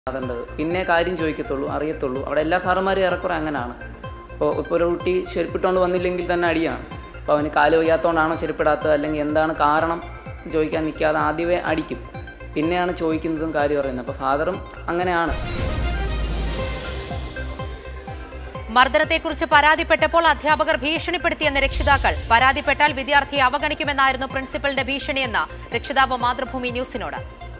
അതേണ്ടത് പിന്നെ കാര്യം ചോദിക്കത്തുള്ളൂ അറിയത്തുള്ളൂ അവിടെ എല്ലാ സാറന്മാരും ഏറെക്കുറെ അങ്ങനെയാണ് ഇപ്പോൾ ഇപ്പോൾ ഒരു കുട്ടി ചെരുപ്പിട്ടുകൊണ്ട് വന്നില്ലെങ്കിൽ തന്നെ അടിയാണ് അപ്പോൾ അവന് കാല് വയ്യാത്തതുകൊണ്ടാണോ ചെരുപ്പിടാത്തത് അല്ലെങ്കിൽ എന്താണ് കാരണം എന്ന് ചോദിക്കാൻ നിൽക്കാതെ ആദ്യമേ അടിക്കും പിന്നെയാണ് ചോദിക്കുന്നതും കാര്യം പറയുന്നത് അപ്പോൾ ഫാദറും അങ്ങനെയാണ് മർദ്ദനത്തെക്കുറിച്ച് പരാതിപ്പെട്ടപ്പോൾ അധ്യാപകർ ഭീഷണിപ്പെടുത്തിയെന്ന് രക്ഷിതാക്കൾ പരാതിപ്പെട്ടാൽ വിദ്യാർത്ഥിയെ അവഗണിക്കുമെന്നായിരുന്നു പ്രിൻസിപ്പലിന്റെ ഭീഷണിയെന്ന് രക്ഷിതാവ് മാതൃഭൂമി ന്യൂസിനോട്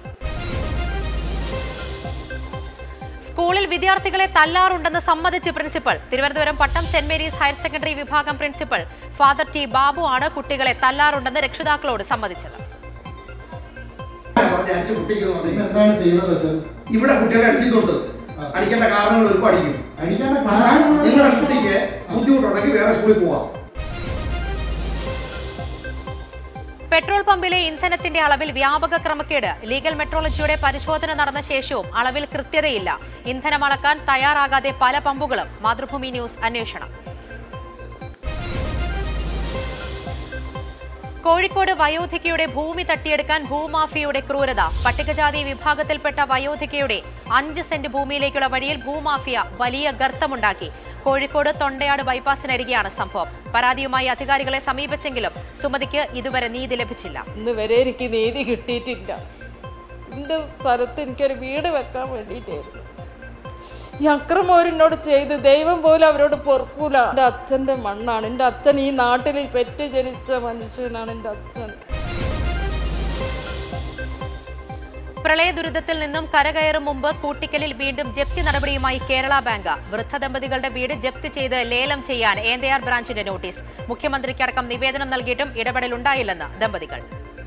സ്കൂളിൽ വിദ്യാർത്ഥികളെ തല്ലാറുണ്ടെന്ന് സമ്മതിച്ച് പ്രിൻസിപ്പൽ തിരുവനന്തപുരം പട്ടം സെന്റ് മേരീസ് ഹയർ സെക്കൻഡറി വിഭാഗം പ്രിൻസിപ്പൽ ഫാദർ ടി ബാബു ആണ് കുട്ടികളെ തല്ലാറുണ്ടെന്ന് രക്ഷിതാക്കളോട് സമ്മതിച്ചത് പറഞ്ഞ് അടിച്ച് കുട്ടിക്ക് പിന്നെ എന്താണ് ചെയ്യുന്നത് അച്ഛൻ ഇവിടെ കുട്ടികളെ അടിക്കുന്നുണ്ട് അടിക്കേണ്ട കാരണങ്ങൾ ഒരുപാട് അടിക്കും അടിക്കേണ്ട കാരണം നിങ്ങളുടെ കുട്ടിക്ക് ബുദ്ധിമുട്ടുണ്ടെങ്കിൽ വേറെ സ്കൂളിൽ പോവാം പെട്രോൾ പമ്പിലെ ഇന്ധനത്തിന്റെ അളവിൽ വ്യാപക ക്രമക്കേട് ലീഗൽ മെട്രോളജിയുടെ പരിശോധന നടന്ന ശേഷവും അളവിൽ കൃത്യതയില്ല ഇന്ധനം അളക്കാൻ തയ്യാറാകാതെ പല പമ്പുകളും മാതൃഭൂമി ന്യൂസ് അന്വേഷണം കോഴിക്കോട് വയോധികയുടെ ഭൂമി തട്ടിയെടുക്കാൻ ഭൂമാഫിയയുടെ ക്രൂരത പട്ടികജാതി വിഭാഗത്തിൽപ്പെട്ട വയോധികയുടെ അഞ്ച് സെന്റ് ഭൂമിയിലേക്കുള്ള വഴിയിൽ ഭൂമാഫിയ വലിയ ഗർത്തമുണ്ടാക്കി കോഴിക്കോട് തൊണ്ടയാട് ബൈപ്പാസിനരികെയാണ് സംഭവം പരാതിയുമായി അധികാരികളെ സമീപിച്ചെങ്കിലും സുമതിക്ക് ഇതുവരെ നീതി ലഭിച്ചില്ല ഇന്ന് വരെ എനിക്ക് നീതി കിട്ടിയിട്ടില്ല എൻ്റെ സ്ഥലത്ത് എനിക്കൊരു വീട് വെക്കാൻ വേണ്ടിയിട്ടായിരുന്നു ഈ അക്രമം അവരെന്നോട് ചെയ്ത് ദൈവം പോലും അവരോട് പൊറുക്കൂല എൻ്റെ അച്ഛൻ്റെ മണ്ണാണ് എൻ്റെ അച്ഛൻ ഈ നാട്ടിൽ പെറ്റ് ജനിച്ച മനുഷ്യനാണ് എൻ്റെ അച്ഛൻ പ്രളയ ദുരിതത്തിൽ നിന്നും കരകയറും മുമ്പ് കൂട്ടിക്കലിൽ വീണ്ടും ജപ്തി നടപടിയുമായി കേരള ബാങ്ക് വൃദ്ധ ദമ്പതികളുടെ വീട് ജപ്തി ചെയ്ത് ലേലം ചെയ്യാൻ എൻഡയാർ ബ്രാഞ്ചിന്റെ നോട്ടീസ് മുഖ്യമന്ത്രിക്കടക്കം നിവേദനം നൽകിയിട്ടും ഇടപെടലുണ്ടായില്ലെന്ന് ദമ്പതികൾ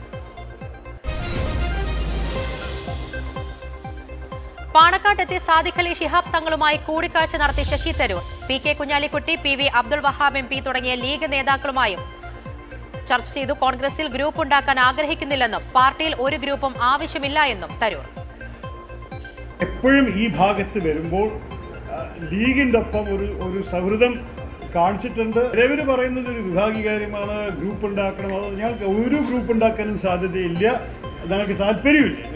പാണക്കാട്ടെത്തി സാദിഖ് അലി ശിഹാബ് തങ്ങളുമായി കൂടിക്കാഴ്ച നടത്തി Shashi Tharoor P K Kunhalikutty P V Abdul Wahab M P തുടങ്ങിയ ലീഗ് നേതാക്കളുമായും ചർച്ച ചെയ്തു കോൺഗ്രസിൽ ഗ്രൂപ്പ് ഉണ്ടാക്കാൻ ആഗ്രഹിക്കുന്നില്ലെന്നും പാർട്ടിയിൽ ഒരു ഗ്രൂപ്പും ആവശ്യമില്ല എന്നും തരൂർ എപ്പോഴും ഈ ഭാഗത്ത് വരുമ്പോൾ ആ, ലീഗിൻ്റെ ഒപ്പം ഒരു ഒരു സൗഹൃദം കാണിച്ചിട്ടുണ്ട് നിലവിൽ പറയുന്നത് ഒരു വിഭാഗീകാര്യമാണ് ഗ്രൂപ്പ് ഉണ്ടാക്കണം അത് ഞങ്ങൾക്ക് ഒരു ഗ്രൂപ്പ് ഉണ്ടാക്കാനും സാധ്യതയില്ല ഞങ്ങൾക്ക് താല്പര്യമില്ല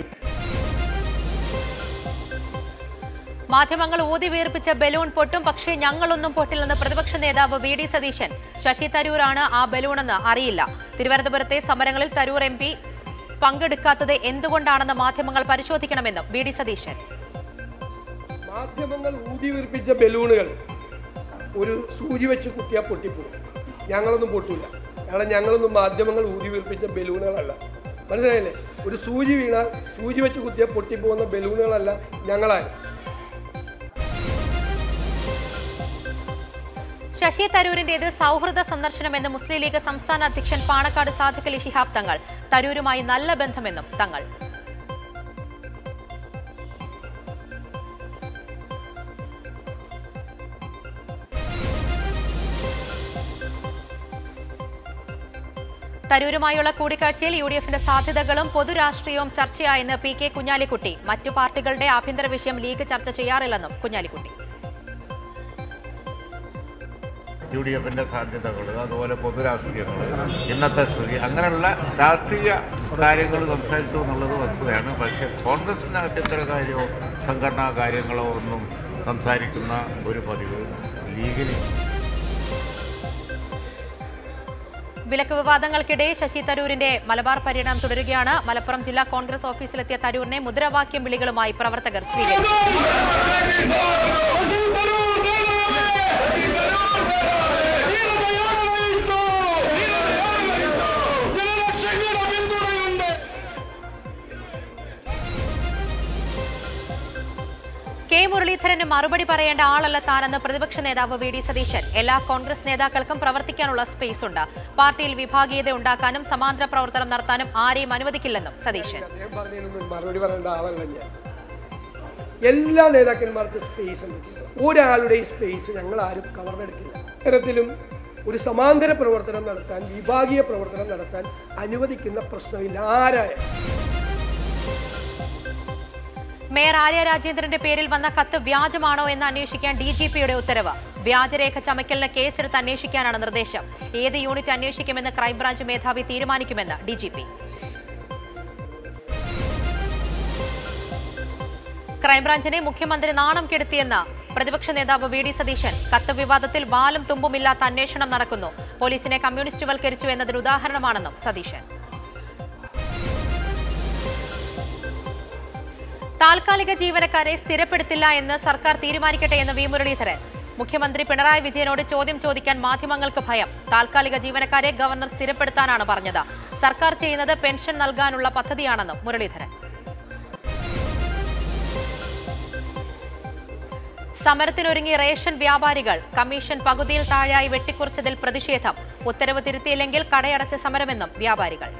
മാധ്യമങ്ങൾ ഊതി വീർപ്പിച്ച ബലൂൺ പൊട്ടും പക്ഷേ ഞങ്ങളൊന്നും പൊട്ടില്ലെന്ന് പ്രതിപക്ഷ നേതാവ് വി ഡി സതീശൻ ശശി തരൂരാണ് ആ ബലൂണെന്ന് അറിയില്ല തിരുവനന്തപുരത്തെ സമരങ്ങളിൽ തരൂർ എം പി പങ്കെടുക്കാത്തത് എന്തുകൊണ്ടാണെന്ന് മാധ്യമങ്ങൾ പരിശോധിക്കണമെന്നും വി ഡി സതീശൻ മാധ്യമങ്ങൾ ഊതി വീർപ്പിച്ച ബലൂണുകൾ ഒരു സൂചി വെച്ച് കുത്തിയാൽ പൊട്ടിപ്പോകും ഞങ്ങളൊന്നും പൊട്ടില്ല കാരണം ഞങ്ങളൊന്നും മാധ്യമങ്ങൾ ഊതി വീർപ്പിച്ച ബലൂണുകളല്ല മനസ്സിലായില്ലേ ഒരു സൂചി വീണാൽ സൂചി വെച്ച് കുത്തിയാൽ പൊട്ടിപ്പോകുന്ന ബലൂണുകളല്ല ഞങ്ങളാരും ശശി തരൂരിന്റേത് സൗഹൃദ സന്ദർശനമെന്ന് മുസ്ലിം ലീഗ് സംസ്ഥാന അധ്യക്ഷൻ പാണക്കാട് സാദിഖ് അലി ശിഹാബ് തങ്ങൾ തരൂരുമായി നല്ല ബന്ധമെന്നും തങ്ങൾ തരൂരുമായുള്ള കൂടിക്കാഴ്ചയിൽ യു ഡി എഫിന്റെ സാധ്യതകളും പൊതുരാഷ്ട്രീയവും ചർച്ചയായെന്ന് പി കെ കുഞ്ഞാലിക്കുട്ടി മറ്റു പാർട്ടികളുടെ ആഭ്യന്തര വിഷയം ലീഗ് ചർച്ച ചെയ്യാറില്ലെന്നും കുഞ്ഞാലിക്കുട്ടി യു ഡി എഫിൻ്റെ സാധ്യതകൾ അതുപോലെ പൊതുരാഷ്ട്രീയങ്ങൾ ഇന്നത്തെ സ്ഥിതി അങ്ങനെയുള്ള രാഷ്ട്രീയ കാര്യങ്ങൾ സംസാരിച്ചു എന്നുള്ളത് വസ്തുതയാണ് പക്ഷേ കോൺഗ്രസിനകത്ത് ഇത്തരം കാര്യമോ സംഘടനാ കാര്യങ്ങളോ ഒന്നും സംസാരിക്കുന്ന ഒരു പതിവ് ലീഗിന് വിലക്ക് വിവാദങ്ങൾക്കിടെ ശശി തരൂരിന്റെ മലബാർ പര്യടനം തുടരുകയാണ് മലപ്പുറം ജില്ലാ കോൺഗ്രസ് ഓഫീസിലെത്തിയ തരൂരിനെ മുദ്രാവാക്യം വിളികളുമായി പ്രവർത്തകർ സ്വീകരിച്ചു കെ മുരളീധരന് മറുപടി പറയേണ്ട ആളല്ല താനെന്ന് പ്രതിപക്ഷ നേതാവ് വി ഡി സതീശൻ എല്ലാ കോൺഗ്രസ് നേതാക്കൾക്കും പ്രവർത്തിക്കാനുള്ള സ്പേസ് ഉണ്ട് പാർട്ടിയിൽ വിഭാഗീയത ഉണ്ടാക്കാനും സമാന്തര പ്രവർത്തനം നടത്താനും ആരെയും അനുവദിക്കില്ലെന്നും സതീശൻ അദ്ദേഹം പറഞ്ഞതിനൊന്നും മറുപടി പറയേണ്ട ആളല്ല ഞാൻ എല്ലാ നേതാക്കന്മാർക്കും സ്പേസ് ഉണ്ട് ഒരാളുടെയും സ്പേസ് ഞങ്ങൾ ആരും കവർന്നെടുക്കില്ല ഇത്തരത്തിലും ഒരു സമാന്തര പ്രവർത്തനം നടത്താൻ വിഭാഗീയ പ്രവർത്തനം നടത്താൻ അനുവദിക്കുന്ന പ്രശ്നമില്ല ആരായാലും മേയർ ആര്യ രാജേന്ദ്രന്റെ പേരിൽ വന്ന കത്ത് വ്യാജമാണോ എന്ന് അന്വേഷിക്കാൻ ഡി ജി പിയുടെ ഉത്തരവ് വ്യാജരേഖ ചമക്കലിന് കേസെടുത്ത് അന്വേഷിക്കാനാണ് നിർദ്ദേശം ഏത് യൂണിറ്റ് അന്വേഷിക്കുമെന്ന് ക്രൈംബ്രാഞ്ച് മേധാവി തീരുമാനിക്കുമെന്ന് ഡി ജി പി ക്രൈംബ്രാഞ്ചിനെ മുഖ്യമന്ത്രി നാണം കെടുത്തിയെന്ന് പ്രതിപക്ഷ നേതാവ് വി ഡി സതീശൻ കത്ത് വിവാദത്തിൽ വാലും തുമ്പുമില്ലാത്ത അന്വേഷണം നടക്കുന്നു പോലീസിനെ കമ്മ്യൂണിസ്റ്റുവൽക്കരിച്ചു എന്നതിന് ഉദാഹരണമാണെന്നും സതീശൻ താൽക്കാലിക ജീവനക്കാരെ സ്ഥിരപ്പെടുത്തില്ല എന്ന് സർക്കാർ തീരുമാനിക്കട്ടെ എന്ന് വി മുരളീധരൻ മുഖ്യമന്ത്രി പിണറായി വിജയനോട് ചോദ്യം ചോദിക്കാൻ മാധ്യമങ്ങൾക്ക് ഭയം താൽക്കാലിക ജീവനക്കാരെ ഗവർണർ സ്ഥിരപ്പെടുത്താനാണ് പറഞ്ഞത് സർക്കാർ ചെയ്യുന്നത് പെൻഷൻ നൽകാനുള്ള പദ്ധതിയാണെന്നും മുരളീധരൻ സമരത്തിനൊരുങ്ങി റേഷൻ വ്യാപാരികൾ കമ്മീഷൻ പകുതിയിൽ താഴെയായി വെട്ടിക്കുറച്ചതിൽ പ്രതിഷേധം ഉത്തരവ് തിരുത്തിയില്ലെങ്കിൽ കടയടച്ച സമരമെന്നും വ്യാപാരികൾ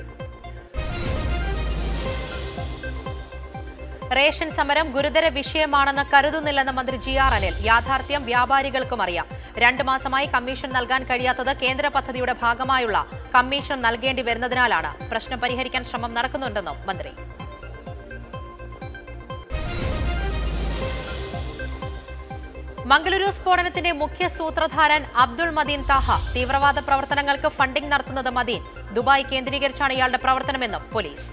റേഷൻ സമരം ഗുരുതര വിഷയമാണെന്ന് കരുതുന്നില്ലെന്ന് മന്ത്രി ജി ആർ അനിൽ യാഥാർത്ഥ്യം വ്യാപാരികൾക്കും അറിയാം രണ്ടു മാസമായി കമ്മീഷൻ നൽകാൻ കഴിയാത്തത് കേന്ദ്ര പദ്ധതിയുടെ ഭാഗമായുള്ള കമ്മീഷൻ നൽകേണ്ടി വരുന്നതിനാലാണ് പ്രശ്നം പരിഹരിക്കാൻ ശ്രമം നടക്കുന്നുണ്ടെന്നും മന്ത്രി മംഗളൂരു സ്ഫോടനത്തിന്റെ മുഖ്യ സൂത്രധാരൻ അബ്ദുൾ മദീൻ താഹ തീവ്രവാദ പ്രവർത്തനങ്ങൾക്ക് ഫണ്ടിംഗ് നടത്തുന്നത് മദീൻ ദുബായ് കേന്ദ്രീകരിച്ചാണ് ഇയാളുടെ പ്രവർത്തനമെന്നും പോലീസ്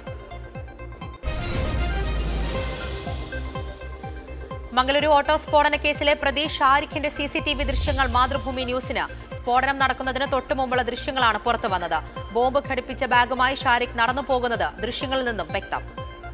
മംഗളൂരു ഓട്ടോ സ്ഫോടന കേസിലെ പ്രതി ഷാരിഖിന്റെ സി സി ടി വി ദൃശ്യങ്ങൾ മാതൃഭൂമി ന്യൂസിന് സ്ഫോടനം നടക്കുന്നതിന് തൊട്ടുമുമ്പുള്ള ദൃശ്യങ്ങളാണ് പുറത്തു വന്നത് ബോംബ് ഘടിപ്പിച്ച ബാഗുമായി ഷാരിഖ് നടന്നു പോകുന്നത് ദൃശ്യങ്ങളിൽ നിന്നും വ്യക്തം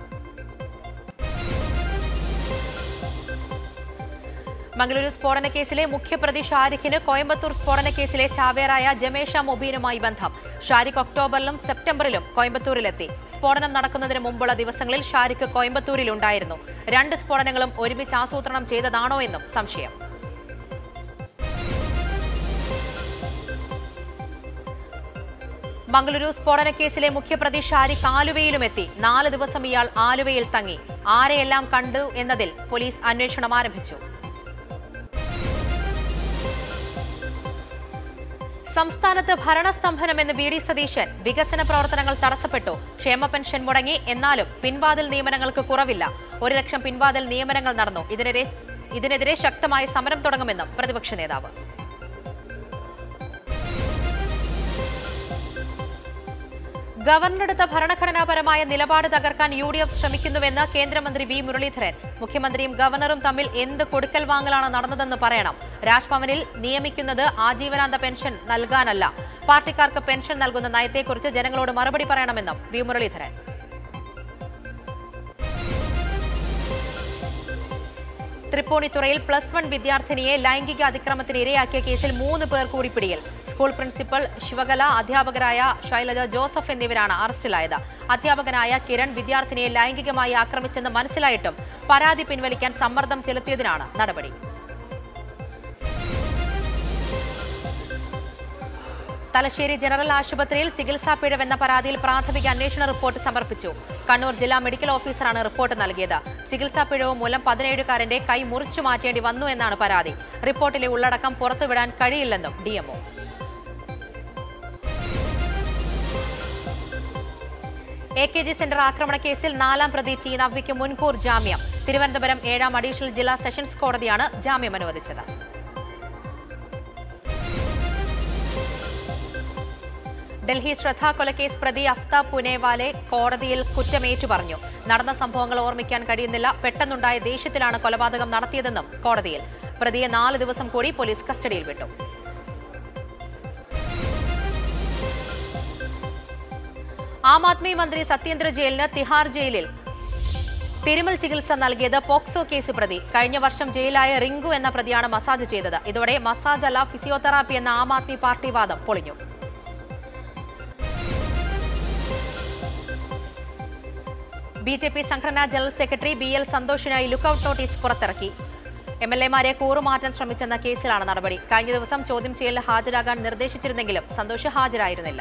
മംഗളൂരു സ്ഫോടന കേസിലെ മുഖ്യപ്രതി ഷാരിഖിന് കോയമ്പത്തൂർ സ്ഫോടന കേസിലെ ചാവേറായ ജമേഷ മൊബീനുമായി ബന്ധം ഷാരിഖ് ഒക്ടോബറിലും സെപ്റ്റംബറിലും കോയമ്പത്തൂരിലെത്തി സ്ഫോടനം നടക്കുന്നതിന് മുമ്പുള്ള ദിവസങ്ങളിൽ ഷാരിഖ് കോയമ്പത്തൂരിലുണ്ടായിരുന്നു രണ്ട് സ്ഫോടനങ്ങളും ഒരുമിച്ച് ആസൂത്രണം ചെയ്തതാണോ എന്നും സംശയം മംഗളൂരു സ്ഫോടന കേസിലെ മുഖ്യപ്രതി ഷാരിഖ് ആലുവയിലുമെത്തി നാല് ദിവസം ഇയാൾ ആലുവയിൽ തങ്ങി ആരെയെല്ലാം കണ്ടു എന്നതിൽ പോലീസ് അന്വേഷണം ആരംഭിച്ചു സംസ്ഥാനത്ത് ഭരണസ്തംഭനമെന്ന് വി ഡി സതീശൻ വികസന പ്രവർത്തനങ്ങൾ തടസ്സപ്പെട്ടു ക്ഷേമ പെൻഷൻ മുടങ്ങി എന്നാലും പിൻവാതിൽ നിയമനങ്ങൾക്ക് കുറവില്ല ഒരു ലക്ഷം പിൻവാതിൽ നിയമനങ്ങൾ നടന്നു ഇതിനെതിരെ ഇതിനെതിരെ ശക്തമായ സമരം തുടങ്ങുമെന്നും പ്രതിപക്ഷ നേതാവ് ഗവർണറെടുത്ത ഭരണഘടനാപരമായ നിലപാട് തകർക്കാൻ യു ഡി എഫ് ശ്രമിക്കുന്നുവെന്ന് കേന്ദ്രമന്ത്രി വി മുരളീധരൻ മുഖ്യമന്ത്രിയും ഗവർണറും തമ്മിൽ എന്ത് കൊടുക്കൽ വാങ്ങലാണ് നടന്നതെന്ന് പറയണം രാജ്ഭവനിൽ നിയമിക്കുന്നത് ആജീവനാന്ത പെൻഷൻ നൽകാനല്ല പാർട്ടിക്കാർക്ക് പെൻഷൻ നൽകുന്ന നയത്തെക്കുറിച്ച് ജനങ്ങളോട് മറുപടി പറയണമെന്നും വി മുരളീധരൻ തൃപ്പൂണിത്തുറയിൽ പ്ലസ് വൺ വിദ്യാർത്ഥിനിയെ ലൈംഗിക അതിക്രമത്തിന് ഇരയാക്കിയ കേസിൽ മൂന്ന് പേർ കൂടി പിടിയിൽ സ്കൂൾ പ്രിൻസിപ്പൽ ശിവകല അധ്യാപകരായ ശൈലജ ജോസഫ് എന്നിവരാണ് അറസ്റ്റിലായത് അധ്യാപകനായ കിരൺ വിദ്യാർത്ഥിനിയെ ലൈംഗികമായി ആക്രമിച്ചെന്ന് മനസ്സിലായിട്ടും പരാതി പിൻവലിക്കാൻ സമ്മർദ്ദം ചെലുത്തിയതിനാണ് നടപടി തലശ്ശേരി ജനറൽ ആശുപത്രിയിൽ ചികിത്സാ പിഴവെന്ന പരാതിയിൽ പ്രാഥമിക അന്വേഷണ റിപ്പോർട്ട് സമർപ്പിച്ചു കണ്ണൂർ ജില്ലാ മെഡിക്കൽ ഓഫീസറാണ് റിപ്പോർട്ട് നൽകിയത് ചികിത്സാ പിഴവ് മൂലം പതിനേഴുകാരന്റെ കൈ മുറിച്ചു മാറ്റേണ്ടി വന്നു എന്നാണ് പരാതി റിപ്പോർട്ടിലെ ഉള്ളടക്കം പുറത്തുവിടാൻ കഴിയില്ലെന്നും DMO A K G centre ആക്രമണ കേസിൽ നാലാം പ്രതി ടി നവ്യയ്ക്ക് മുൻകൂർ ജാമ്യം തിരുവനന്തപുരം ഏഴാം അഡീഷണൽ ജില്ലാ സെഷൻസ് കോടതിയാണ് ജാമ്യം അനുവദിച്ചത് ഡൽഹി ശ്രദ്ധാ കൊലക്കേസ് പ്രതി അഫ്താബ് പുനേവാലെ കോടതിയിൽ കുറ്റമേറ്റു പറഞ്ഞു നടന്ന സംഭവങ്ങൾ ഓർമ്മിക്കാൻ കഴിയുന്നില്ല പെട്ടെന്നുണ്ടായ ദേഷ്യത്തിലാണ് കൊലപാതകം നടത്തിയതെന്നും കോടതിയിൽ പ്രതിയെ നാല് ദിവസം കൂടി പോലീസ് കസ്റ്റഡിയിൽ വിട്ടു ആം ആദ്മി മന്ത്രി സത്യേന്ദ്ര ജയിലിന് തിഹാർ ജയിലിൽ തിരുമൽ ചികിത്സ നൽകിയത് പോക്സോ കേസ് പ്രതി കഴിഞ്ഞ വർഷം ജയിലായ റിങ്കു എന്ന പ്രതിയാണ് മസാജ് ചെയ്തത് ഇതോടെ മസാജ് അല്ല ഫിസിയോതെറാപ്പി എന്ന ആം ആദ്മി പാർട്ടി വാദം പൊളിഞ്ഞു ബി ജെ പി സംഘടനാ ജനറൽ സെക്രട്ടറി ബി എൽ സന്തോഷിനായി ലുക്കൌട്ട് നോട്ടീസ് പുറത്തിറക്കി എം എൽ എമാരെ കൂറുമാറ്റാൻ ശ്രമിച്ചെന്ന കേസിലാണ് നടപടി കഴിഞ്ഞ ദിവസം ചോദ്യം ചെയ്യലിന് ഹാജരാകാൻ നിർദ്ദേശിച്ചിരുന്നെങ്കിലും സന്തോഷ് ഹാജരായിരുന്നില്ല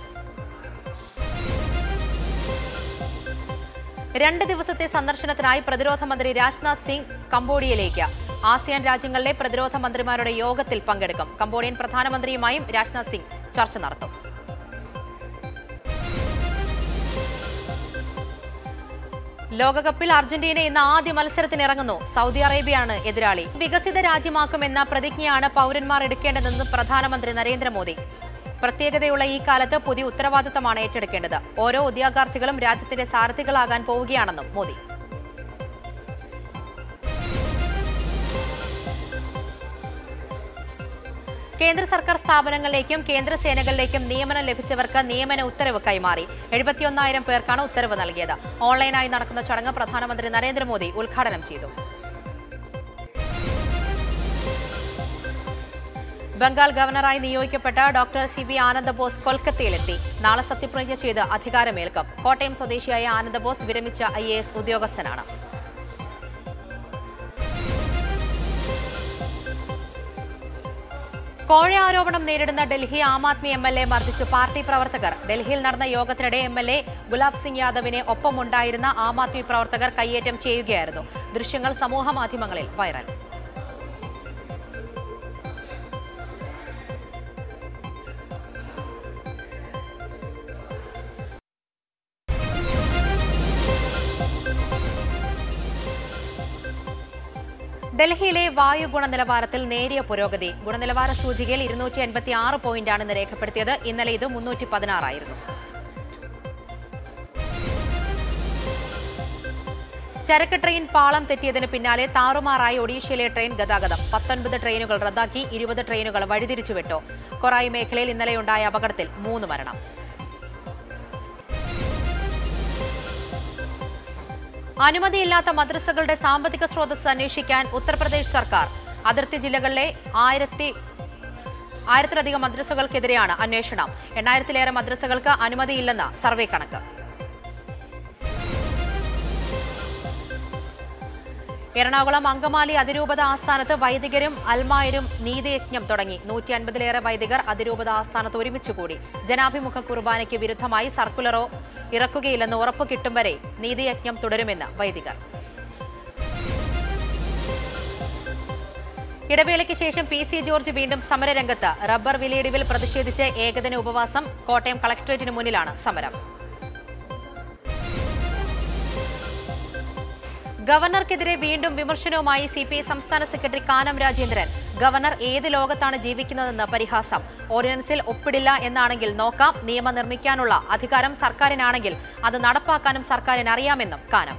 രണ്ട് ദിവസത്തെ സന്ദർശനത്തിനായി പ്രതിരോധ മന്ത്രി രാജ്നാഥ് സിംഗ് കംബോഡിയയിലേക്ക് ആസിയാൻ രാജ്യങ്ങളിലെ പ്രതിരോധ മന്ത്രിമാരുടെ യോഗത്തിൽ പങ്കെടുക്കും കംബോഡിയൻ പ്രധാനമന്ത്രിയുമായും രാജ്നാഥ് സിംഗ് ചർച്ച നടത്തും ലോകകപ്പിൽ അർജന്റീന ഇന്ന് ആദ്യ മത്സരത്തിന് ഇറങ്ങുന്നു സൗദി അറേബ്യയാണ് എതിരാളി വികസിത രാജ്യമാക്കുമെന്ന പ്രതിജ്ഞയാണ് പൗരന്മാർ എടുക്കേണ്ടതെന്ന് പ്രധാനമന്ത്രി നരേന്ദ്രമോദി പ്രത്യേകതയുള്ള ഈ കാലത്ത് പുതിയ ഉത്തരവാദിത്തമാണ് ഏറ്റെടുക്കേണ്ടത് ഓരോ ഉദ്യോഗാർത്ഥികളും രാജ്യത്തിന്റെ സാരഥികളാകാൻ പോവുകയാണെന്നും മോദി കേന്ദ്ര സർക്കാർ സ്ഥാപനങ്ങളിലേക്കും കേന്ദ്ര സേനകളിലേക്കും നിയമനം ലഭിച്ചവർക്ക് നിയമന ഉത്തരവ് കൈമാറി എഴുപത്തിയൊന്നായിരം പേർക്കാണ് ഉത്തരവ് നൽകിയത് ഓൺലൈനായി നടക്കുന്ന ചടങ്ങ് പ്രധാനമന്ത്രി നരേന്ദ്രമോദി ഉദ്ഘാടനം ചെയ്തു ബംഗാൾ ഗവർണറായി നിയോഗിക്കപ്പെട്ട ഡോക്ടർ സി വി ആനന്ദബോസ് കൊൽക്കത്തയിലെത്തി നാളെ സത്യപ്രതിജ്ഞ ചെയ്ത് അധികാരമേൽക്കും കോട്ടയം സ്വദേശിയായ ആനന്ദബോസ് വിരമിച്ച ഐ എ എസ് ഉദ്യോഗസ്ഥനാണ് കോഴ ആരോപണം നേരിടുന്ന Delhi Aam Aadmi M L A മർദ്ദിച്ചു പാർട്ടി പ്രവർത്തകർ ഡൽഹിയിൽ നടന്ന യോഗത്തിനിടെ M L A Gulab Singh യാദവിനെ ഒപ്പമുണ്ടായിരുന്ന ആം ആദ്മി പ്രവർത്തകർ കയ്യേറ്റം ചെയ്യുകയായിരുന്നു ദൃശ്യങ്ങൾ സമൂഹ മാധ്യമങ്ങളിൽ വൈറൽ ഡൽഹിയിലെ വായു ഗുണനിലവാരത്തിൽ നേരിയ പുരോഗതി ഗുണനിലവാര സൂചികയിൽ ഇരുന്നൂറ്റി എൺപത്തി ആറ് പോയിന്റാണ് ഇന്ന് രേഖപ്പെടുത്തിയത് ഇന്നലെ ഇത് മുന്നൂറ്റി പതിനാറായിരുന്നു ചരക്ക് ട്രെയിൻ പാളം തെറ്റിയതിന് പിന്നാലെ താറുമാറായി ഒഡീഷയിലെ ട്രെയിൻ ഗതാഗതം പത്തൊൻപത് ട്രെയിനുകൾ റദ്ദാക്കി ഇരുപത് ട്രെയിനുകൾ വഴിതിരിച്ചുവിട്ടു കൊറായി മേഖലയിൽ ഇന്നലെയുണ്ടായ അപകടത്തിൽ മൂന്ന് മരണം അനുമതിയില്ലാത്ത മദ്രസകളുടെ സാമ്പത്തിക സ്രോതസ് അന്വേഷിക്കാൻ ഉത്തർപ്രദേശ് സർക്കാർ അതിർത്തി ജില്ലകളിലെ ആയിരത്തി ആയിരത്തിലധികം മദ്രസകൾക്കെതിരെയാണ് അന്വേഷണം എണ്ണായിരത്തിലേറെ മദ്രസകൾക്ക് അനുമതിയില്ലെന്ന് സർവേ കണക്ക് എറണാകുളം അങ്കമാലി അതിരൂപത ആസ്ഥാനത്ത് വൈദികരും അൽമായരും നീതിയജ്ഞം തുടങ്ങി നൂറ്റി അൻപതിലേറെ വൈദികർ അതിരൂപത ആസ്ഥാനത്ത് ഒരുമിച്ച് കൂടി ജനാഭിമുഖ കുർബാനയ്ക്ക് വിരുദ്ധമായി സർക്കുലറോ ഇറക്കുകയില്ലെന്ന് ഉറപ്പ് കിട്ടും വരെ നീതിയജ്ഞം തുടരുമെന്ന് വൈദികർ ഇടവേളയ്ക്ക് ശേഷം പി സി ജോർജ് വീണ്ടും സമരരംഗത്ത് റബ്ബർ വിലയിടിവിൽ പ്രതിഷേധിച്ച് ഏകദിന ഉപവാസം കോട്ടയം കളക്ടറേറ്റിന് മുന്നിലാണ് സമരം ഗവർണർക്കെതിരെ വീണ്ടും വിമർശനവുമായി സി പി ഐ സംസ്ഥാന സെക്രട്ടറി കാനം രാജേന്ദ്രൻ ഗവർണർ ഏത് ലോകത്താണ് ജീവിക്കുന്നതെന്ന് പരിഹാസം ഓർഡിനൻസിൽ ഒപ്പിടില്ല എന്നാണെങ്കിൽ നോക്കാം നിയമം നിർമ്മിക്കാനുള്ള അധികാരം സർക്കാരിനാണെങ്കിൽ അത് നടപ്പാക്കാനും സർക്കാരിന് അറിയാമെന്നും കാനം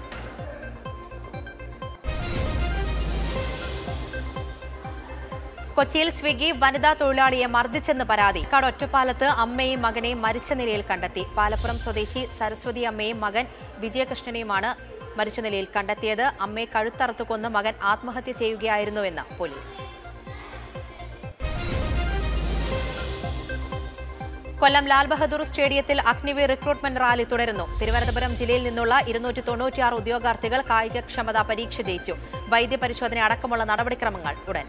കൊച്ചിയിൽ സ്വിഗ്ഗി വനിതാ തൊഴിലാളിയെ മർദ്ദിച്ചെന്ന് പരാതി കാട് ഒറ്റപ്പാലത്ത് അമ്മയും മകനെയും മരിച്ച നിലയിൽ കണ്ടെത്തി പാലപ്പുറം സ്വദേശി സരസ്വതി അമ്മയും മകൻ വിജയകൃഷ്ണനെയുമാണ് മരിച്ച നിലയിൽ കണ്ടെത്തിയത് അമ്മയെ കഴുത്തറുത്തു കൊന്ന് മകൻ ആത്മഹത്യ ചെയ്യുകയായിരുന്നുവെന്ന് പോലീസ് കൊല്ലം ലാൽ ബഹദൂർ സ്റ്റേഡിയത്തിൽ അഗ്നിവീർ റിക്രൂട്ട്മെന്റ് റാലി തുടരുന്നു തിരുവനന്തപുരം ജില്ലയിൽ നിന്നുള്ള ഇരുന്നൂറ്റി തൊണ്ണൂറ്റിയാറ് ഉദ്യോഗാർത്ഥികൾ കായികക്ഷമതാ പരീക്ഷ ജയിച്ചു വൈദ്യപരിശോധന അടക്കമുള്ള നടപടിക്രമങ്ങൾ ഉടൻ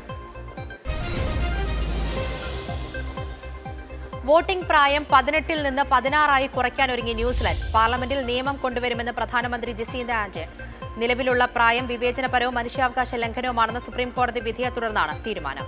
വോട്ടിംഗ് പ്രായം പതിനെട്ടിൽ നിന്ന് പതിനാറായി കുറയ്ക്കാൻ ഒരുങ്ങി ന്യൂസിലൻഡ് പാർലമെന്റിൽ നിയമം കൊണ്ടുവരുമെന്ന് പ്രധാനമന്ത്രി ജസീന്ത ആൻഡൻ നിലവിലുള്ള പ്രായം വിവേചനപരവും മനുഷ്യാവകാശ ലംഘനവുമാണെന്ന സുപ്രീം കോടതി വിധിയെ തുടർന്നാണ് തീരുമാനം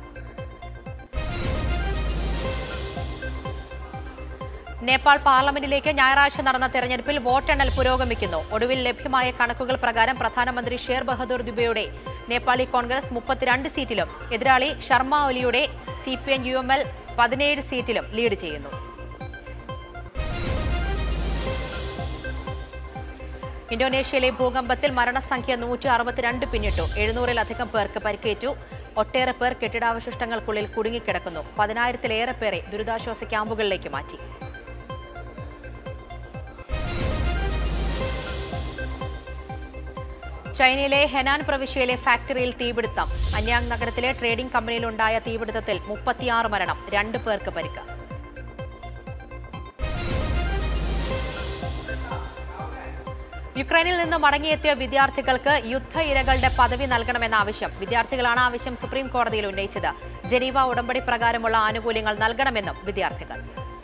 നേപ്പാൾ പാർലമെന്റിലേക്ക് ഞായറാഴ്ച നടന്ന തെരഞ്ഞെടുപ്പിൽ വോട്ടെണ്ണൽ പുരോഗമിക്കുന്നു ഒടുവിൽ ലഭ്യമായ കണക്കുകൾ പ്രകാരം പ്രധാനമന്ത്രി ഷേർ ബഹദൂർ ദുബെയുടെ നേപ്പാളി കോൺഗ്രസ് മുപ്പത്തിരണ്ട് സീറ്റിലും എതിരാളി ശർമ്മ ഒലിയുടെ C P M U M L പതിനേഴ് സീറ്റിലും ലീഡ് ചെയ്യുന്നു ഇന്തോനേഷ്യയിലെ ഭൂകമ്പത്തിൽ മരണസംഖ്യ നൂറ്റി അറുപത്തിരണ്ട് പിന്നിട്ടു എഴുന്നൂറിലധികം പേർക്ക് പരിക്കേറ്റു ഒട്ടേറെ പേർ കെട്ടിടാവശിഷ്ടങ്ങൾക്കുള്ളിൽ കുടുങ്ങിക്കിടക്കുന്നു പതിനായിരത്തിലേറെ പേരെ ദുരിതാശ്വാസ ക്യാമ്പുകളിലേക്ക് മാറ്റി ചൈനയിലെ ഹെനാൻ പ്രവിശ്യയിലെ ഫാക്ടറിയിൽ തീപിടുത്തം അന്യാങ് നഗരത്തിലെ ട്രേഡിംഗ് കമ്പനിയിലുണ്ടായ തീപിടുത്തത്തിൽ മുപ്പത്തിയാറ് മരണം രണ്ട് പേർക്ക് പരിക്ക് യുക്രൈനിൽ നിന്ന് മടങ്ങിയെത്തിയ വിദ്യാർത്ഥികൾക്ക് യുദ്ധ ഇരകളുടെ പദവി നൽകണമെന്ന ആവശ്യം വിദ്യാർത്ഥികളാണ് ആവശ്യം സുപ്രീം കോടതിയിൽ ഉന്നയിച്ചത് ജനീവ ഉടമ്പടി പ്രകാരമുള്ള ആനുകൂല്യങ്ങൾ നൽകണമെന്നും വിദ്യാർത്ഥികൾ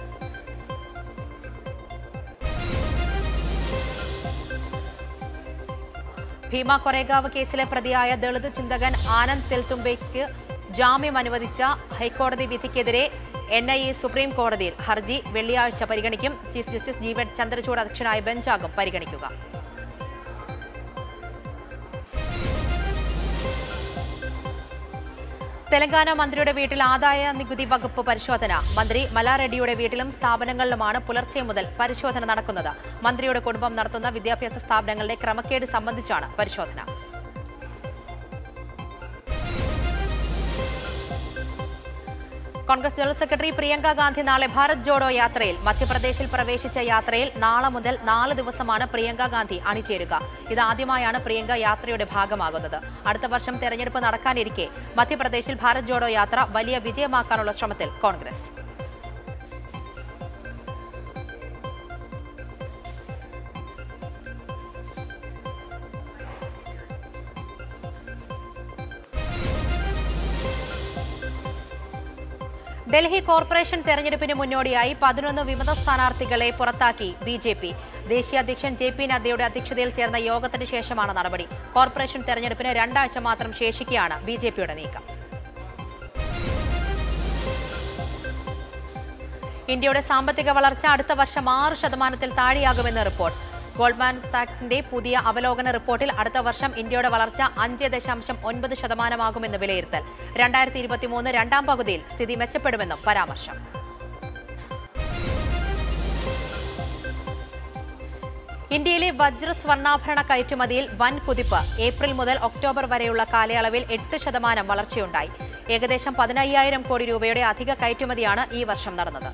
ഭീമ കൊറേഗാവ് കേസിലെ പ്രതിയായ ദളിത് ചിന്തകൻ ആനന്ദ് തെൽത്തുംബയ്ക്ക് ജാമ്യം അനുവദിച്ച ഹൈക്കോടതി വിധിക്കെതിരെ എൻ ഐ എ സുപ്രീം കോടതിയിൽ ഹർജി വെള്ളിയാഴ്ച പരിഗണിക്കും ചീഫ് ജസ്റ്റിസ് ജീവൻ ചന്ദ്രചൂഡ് അധ്യക്ഷനായ ബെഞ്ചാകും പരിഗണിക്കുക തെലങ്കാന മന്ത്രിയുടെ വീട്ടിൽ ആദായ നികുതി വകുപ്പ് പരിശോധന മന്ത്രി മലാറെഡ്ഡിയുടെ വീട്ടിലും സ്ഥാപനങ്ങളിലുമാണ് പുലർച്ചെ മുതൽ പരിശോധന നടക്കുന്നത് മന്ത്രിയുടെ കുടുംബം നടത്തുന്ന വിദ്യാഭ്യാസ സ്ഥാപനങ്ങളുടെ ക്രമക്കേട് സംബന്ധിച്ചാണ് പരിശോധന Congress general secretary Priyanka Gandhi നാളെ ഭാരത് ജോഡോ യാത്രയിൽ മധ്യപ്രദേശിൽ പ്രവേശിച്ച യാത്രയിൽ നാളെ മുതൽ നാല് ദിവസമാണ് പ്രിയങ്ക ഗാന്ധി അണിചേരുക ഇതാദ്യമായാണ് പ്രിയങ്ക യാത്രയുടെ ഭാഗമാകുന്നത് അടുത്ത വർഷം തെരഞ്ഞെടുപ്പ് നടക്കാനിരിക്കെ മധ്യപ്രദേശിൽ ഭാരത് ജോഡോ യാത്ര വലിയ വിജയമാക്കാനുള്ള ശ്രമത്തിൽ കോൺഗ്രസ് ഡൽഹി കോർപ്പറേഷൻ തെരഞ്ഞെടുപ്പിന് മുന്നോടിയായി പതിനൊന്ന് വിമത സ്ഥാനാർത്ഥികളെ പുറത്താക്കി ബി ജെ പി ദേശീയ അധ്യക്ഷൻ ജെ പി നദ്ദയുടെ അധ്യക്ഷതയിൽ ചേർന്ന യോഗത്തിന് ശേഷമാണ് നടപടി കോർപ്പറേഷൻ തെരഞ്ഞെടുപ്പിന് രണ്ടാഴ്ച മാത്രം ശേഷിക്കെയാണ് ബി ജെ പിയുടെ നീക്കം ഇന്ത്യയുടെ സാമ്പത്തിക വളർച്ച അടുത്ത വർഷം ആറ് ശതമാനത്തിൽ താഴെയാകുമെന്ന് റിപ്പോർട്ട് ഗോൾഡ്മാൻ സാക്സിന്റെ പുതിയ അവലോകന റിപ്പോർട്ടിൽ അടുത്ത വർഷം ഇന്ത്യയുടെ വളർച്ച അഞ്ച് ദശാംശം ഒൻപത് ശതമാനമാകുമെന്ന് വിലയിരുത്തൽ രണ്ടായിരത്തി ഇരുപത്തിമൂന്ന് രണ്ടാം പകുതിയിൽ സ്ഥിതി മെച്ചപ്പെടുമെന്നും പരാമർശം ഇന്ത്യയിലെ വജ്ര സ്വർണ്ണാഭരണ കയറ്റുമതിയിൽ വൻ കുതിപ്പ് ഏപ്രിൽ മുതൽ ഒക്ടോബർ വരെയുള്ള കാലയളവിൽ എട്ട് ശതമാനം വളർച്ചയുണ്ടായി ഏകദേശം പതിനയ്യായിരം കോടി രൂപയുടെ അധിക കയറ്റുമതിയാണ് ഈ വർഷം നടന്നത്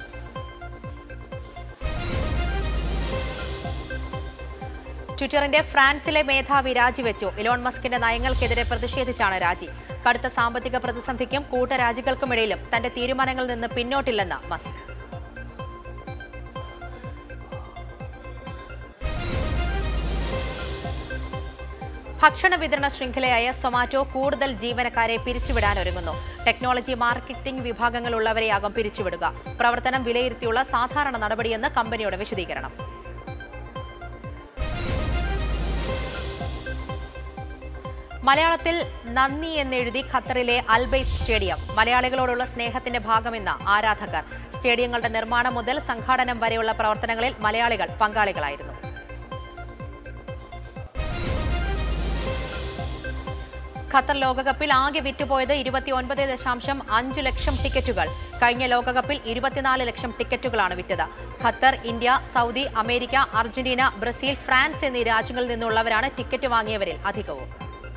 ട്വിറ്ററിന്റെ ഫ്രാൻസിലെ മേധാവി രാജിവെച്ചു ഇലോൺ മസ്കിന്റെ നയങ്ങൾക്കെതിരെ പ്രതിഷേധിച്ചാണ് രാജി കടുത്ത സാമ്പത്തിക പ്രതിസന്ധിക്കും കൂട്ടരാജികൾക്കുമിടയിലും തന്റെ തീരുമാനങ്ങളിൽ നിന്ന് പിന്നോട്ടില്ലെന്ന് മസ്ക് ഭക്ഷണ വിതരണ ശൃംഖലയായ സൊമാറ്റോ കൂടുതൽ ജീവനക്കാരെ പിരിച്ചുവിടാനൊരുങ്ങുന്നു ടെക്നോളജി മാർക്കറ്റിംഗ് വിഭാഗങ്ങളുള്ളവരെയാകും പിരിച്ചുവിടുക പ്രവർത്തനം വിലയിരുത്തിയുള്ള സാധാരണ നടപടിയെന്ന് കമ്പനിയുടെ വിശദീകരണം മലയാളത്തിൽ നന്ദി എന്നെഴുതി ഖത്തറിലെ അൽബൈത്ത് സ്റ്റേഡിയം മലയാളികളോടുള്ള സ്നേഹത്തിന്റെ ഭാഗമെന്ന ആരാധകർ സ്റ്റേഡിയങ്ങളുടെ നിർമ്മാണം മുതൽ സംഘാടനം വരെയുള്ള പ്രവർത്തനങ്ങളിൽ മലയാളികൾ പങ്കാളികളായിരുന്നു ഖത്തർ ലോകകപ്പിൽ ആകെ വിറ്റുപോയത് ഇരുപത്തിയൊൻപത് ദശാംശം അഞ്ച് ലക്ഷം ടിക്കറ്റുകൾ കഴിഞ്ഞ ലോകകപ്പിൽ ഇരുപത്തിനാല് ലക്ഷം ടിക്കറ്റുകളാണ് വിറ്റത് Qatar India Saudi America Argentina Brazil France എന്നീ രാജ്യങ്ങളിൽ നിന്നുള്ളവരാണ് ടിക്കറ്റ് വാങ്ങിയവരിൽ അധികവും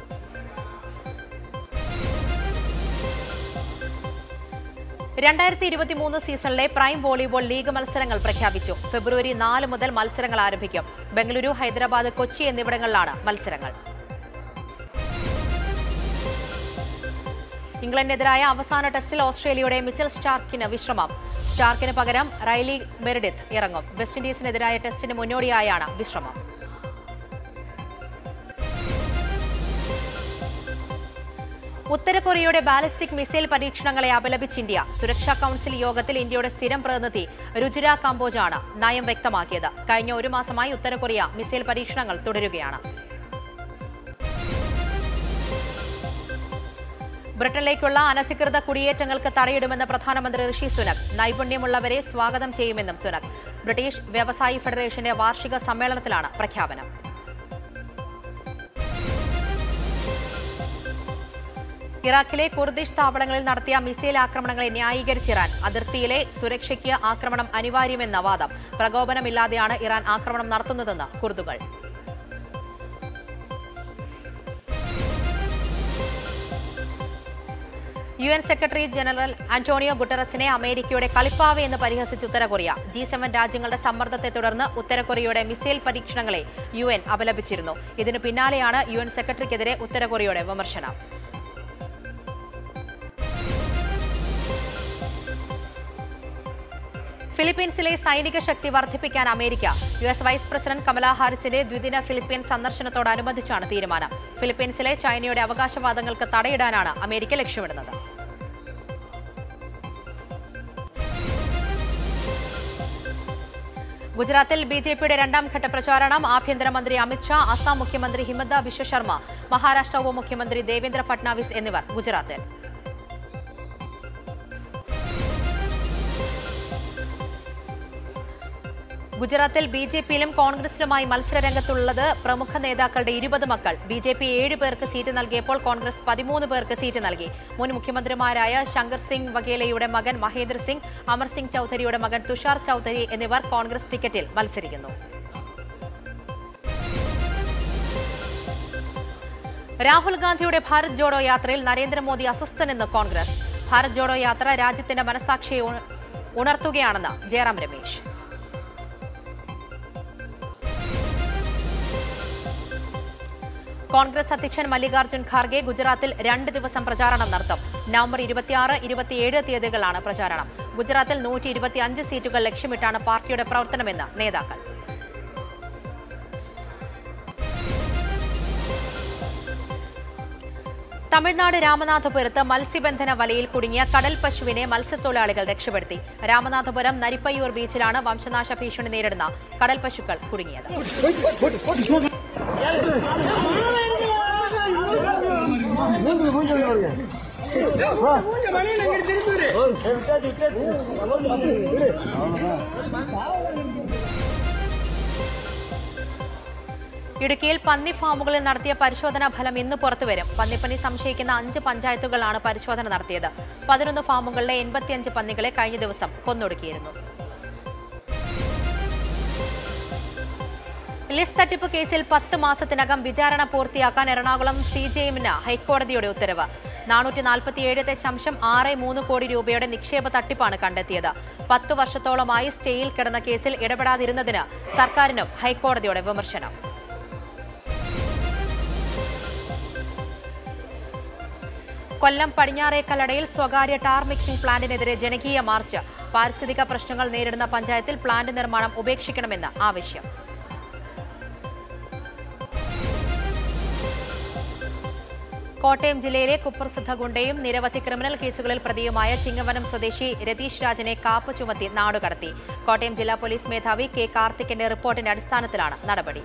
രണ്ടായിരത്തി ഇരുപത്തിമൂന്ന് സീസണിലെ പ്രൈം വോളിബോൾ ലീഗ് മത്സരങ്ങൾ പ്രഖ്യാപിച്ചു ഫെബ്രുവരി നാല് മുതൽ മത്സരങ്ങൾ ആരംഭിക്കും ബംഗളൂരു ഹൈദരാബാദ് കൊച്ചി എന്നിവിടങ്ങളിലാണ് മത്സരങ്ങൾ ഇംഗ്ലണ്ടിനെതിരായ അവസാന ടെസ്റ്റിൽ ഓസ്ട്രേലിയയുടെ മിച്ചൽ സ്റ്റാർക്കിന് വിശ്രമം സ്റ്റാർക്കിന് പകരം റൈലി മെറിഡിത്ത് ഇറങ്ങും വെസ്റ്റ് ഇൻഡീസിനെതിരായ ടെസ്റ്റിന് മുന്നോടിയായാണ് വിശ്രമം ഉത്തര കൊറിയയുടെ ബാലിസ്റ്റിക് മിസൈൽ പരീക്ഷണങ്ങളെ അപലപിച്ച് ഇന്ത്യ സുരക്ഷാ കൌൺസിൽ യോഗത്തിൽ ഇന്ത്യയുടെ സ്ഥിരം പ്രതിനിധി രുചിര കാംബോജാണ് നയം വ്യക്തമാക്കിയത് കഴിഞ്ഞ ഒരു മാസമായി ഉത്തര കൊറിയ മിസൈൽ പരീക്ഷണങ്ങൾ തുടരുകയാണ് ബ്രിട്ടനിലേക്കുള്ള അനധികൃത കുടിയേറ്റങ്ങൾക്ക് തടയിടുമെന്ന് പ്രധാനമന്ത്രി ഋഷി സുനക് നൈപുണ്യമുള്ളവരെ സ്വാഗതം ചെയ്യുമെന്നും സുനക് ബ്രിട്ടീഷ് വ്യവസായി ഫെഡറേഷന്റെ വാർഷിക സമ്മേളനത്തിലാണ് പ്രഖ്യാപനം ഇറാഖിലെ കുർദിഷ് താവളങ്ങളിൽ നടത്തിയ മിസൈൽ ആക്രമണങ്ങളെ ന്യായീകരിച്ച് ഇറാൻ അതിർത്തിയിലെ സുരക്ഷയ്ക്ക് ആക്രമണം അനിവാര്യമെന്ന വാദം പ്രകോപനമില്ലാതെയാണ് ഇറാൻ ആക്രമണം നടത്തുന്നതെന്ന് കുർദുകൾ U N secretary general Antonio ഗുട്ടറസിനെ അമേരിക്കയുടെ കളിപ്പാവ എന്ന് പരിഹസിച്ച് ഉത്തര കൊറിയ ജി സെവൻ രാജ്യങ്ങളുടെ സമ്മർദ്ദത്തെ തുടർന്ന് ഉത്തര കൊറിയയുടെ മിസൈൽ പരീക്ഷണങ്ങളെ യു എൻ അപലപിച്ചിരുന്നു ഇതിനു പിന്നാലെയാണ് യു എൻ സെക്രട്ടറിക്കെതിരെ ഉത്തര കൊറിയയുടെ വിമർശനം ഫിലിപ്പീൻസിലെ സൈനിക ശക്തി വർദ്ധിപ്പിക്കാൻ America U S vice president Kamala ഹാരിസിന്റെ ദ്വിദിന ഫിലിപ്പീൻസ് സന്ദർശനത്തോടനുബന്ധിച്ചാണ് തീരുമാനം ഫിലിപ്പീൻസിലെ ചൈനയുടെ അവകാശവാദങ്ങൾക്ക് തടയിടാനാണ് അമേരിക്ക ലക്ഷ്യമിടുന്നത് ഗുജറാത്തിൽ ബി ജെ പിയുടെ രണ്ടാം ഘട്ട പ്രചാരണം ആഭ്യന്തരമന്ത്രി അമിത്ഷാ അസം മുഖ്യമന്ത്രി ഹിമന്ത ബിശ്വ ശർമ്മ മഹാരാഷ്ട്ര ഉപമുഖ്യമന്ത്രി ദേവേന്ദ്ര ഫട്നാവിസ് എന്നിവർ ഗുജറാത്തിൽ ഗുജറാത്തിൽ ബി ജെ പിയിലും കോൺഗ്രസിലുമായി മത്സരരംഗത്തുള്ളത് പ്രമുഖ നേതാക്കളുടെ ഇരുപത് മക്കൾ ബി ജെ പി ഏഴ് പേർക്ക് സീറ്റ് നൽകിയപ്പോൾ കോൺഗ്രസ് പതിമൂന്ന് പേർക്ക് സീറ്റ് നൽകി മുൻ മുഖ്യമന്ത്രിമാരായ ശങ്കർ സിംഗ് വഗേലയുടെ മകൻ മഹേന്ദ്ര സിംഗ് അമർ സിംഗ് ചൌധരിയുടെ മകൻ തുഷാർ ചൌധരി എന്നിവർ കോൺഗ്രസ് ടിക്കറ്റിൽ മത്സരിക്കുന്നു രാഹുൽ ഗാന്ധിയുടെ ഭാരത് ജോഡോ യാത്രയിൽ നരേന്ദ്രമോദി അസ്വസ്ഥനെന്ന് കോൺഗ്രസ് ഭാരത് ജോഡോ യാത്ര രാജ്യത്തിന്റെ മനസാക്ഷിയെ ഉണ- ഉണർത്തുകയാണെന്ന് ജയറാം രമേശ് കോൺഗ്രസ് അധ്യക്ഷൻ മല്ലികാർജ്ജുൻ ഖാർഗെ ഗുജറാത്തിൽ രണ്ട് ദിവസം പ്രചാരണം നടത്തും നവംബർ ഇരുപത്തിയാറ് ഇരുപത്തിയേഴ് തീയതികളാണ് പ്രചാരണം ഗുജറാത്തിൽ നൂറ്റി ഇരുപത്തിയഞ്ച് സീറ്റുകൾ ലക്ഷ്യമിട്ടാണ് പാർട്ടിയുടെ പ്രവർത്തനമെന്ന് നേതാക്കൾ തമിഴ്നാട് രാമനാഥപുരത്ത് മത്സ്യബന്ധന വലയിൽ കുടുങ്ങിയ കടൽ പശുവിനെ മത്സ്യത്തൊഴിലാളികൾ രക്ഷപ്പെടുത്തി രാമനാഥപുരം നരിപ്പയ്യൂർ ബീച്ചിലാണ് വംശനാശ ഭീഷണി നേരിടുന്ന കടൽ പശുക്കൾ കുടുങ്ങിയത് ഇടുക്കിയിൽ പന്നി ഫാമുകളിൽ നടത്തിയ പരിശോധനാ ഫലം ഇന്ന് പുറത്തുവരും പന്നിപ്പനി സംശയിക്കുന്ന അഞ്ച് പഞ്ചായത്തുകളാണ് പരിശോധന നടത്തിയത് പതിനൊന്ന് ഫാമുകളിലെ എൺപത്തിയഞ്ച് പന്നികളെ കഴിഞ്ഞ ദിവസം കൊന്നൊടുക്കിയിരുന്നു ലിസ് തട്ടിപ്പ് കേസിൽ പത്ത് മാസത്തിനകം വിചാരണ പൂർത്തിയാക്കാൻ എറണാകുളം സി ജെ എമ്മിന് ഹൈക്കോടതിയുടെ ഉത്തരവ് നാനൂറ്റി നാൽപ്പത്തിയേഴ് ദശാംശം ആറ് മൂന്ന് കോടി രൂപയുടെ നിക്ഷേപ തട്ടിപ്പാണ് കണ്ടെത്തിയത് പത്ത് വർഷത്തോളമായി സ്റ്റേയിൽ കിടന്ന കേസിൽ ഇടപെടാതിരുന്നതിന് സർക്കാരിനും ഹൈക്കോടതിയുടെ വിമർശനം കൊല്ലം പടിഞ്ഞാറേക്കല്ലടയിൽ സ്വകാര്യ ടാർ മിക്സിംഗ് പ്ലാന്റിനെതിരെ ജനകീയ മാർച്ച് പാരിസ്ഥിതിക പ്രശ്നങ്ങൾ നേരിടുന്ന പഞ്ചായത്തിൽ പ്ലാന്റ് നിർമ്മാണം ഉപേക്ഷിക്കണമെന്ന് ആവശ്യം കോട്ടയം ജില്ലയിലെ കുപ്രസിദ്ധ ഗുണ്ടയും നിരവധി ക്രിമിനൽ കേസുകളിൽ പ്രതിയുമായ ചിങ്ങവനം സ്വദേശി രതീഷ് രാജനെ കാപ്പ് ചുമത്തി നാടുകടത്തി കോട്ടയം ജില്ലാ പോലീസ് മേധാവി കെ കാർത്തിക്കിന്റെ റിപ്പോർട്ടിന്റെ അടിസ്ഥാനത്തിലാണ് നടപടി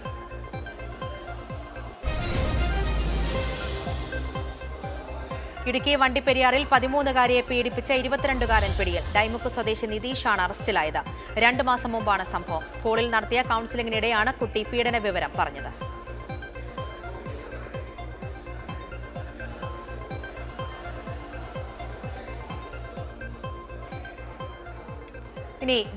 ഇടുക്കി വണ്ടിപ്പെരിയാറിൽ പതിമൂന്നുകാരിയെ പീഡിപ്പിച്ച ഇരുപത്തിരണ്ടുകാരൻ പിടിയിൽ ഡൈമുക്ക് സ്വദേശി നിതീഷാണ് അറസ്റ്റിലായത് രണ്ടു മാസം മുമ്പാണ് സംഭവം സ്കൂളിൽ നടത്തിയ കൌൺസിലിംഗിനിടെയാണ് കുട്ടി പീഡന വിവരം പറഞ്ഞത് ഇനി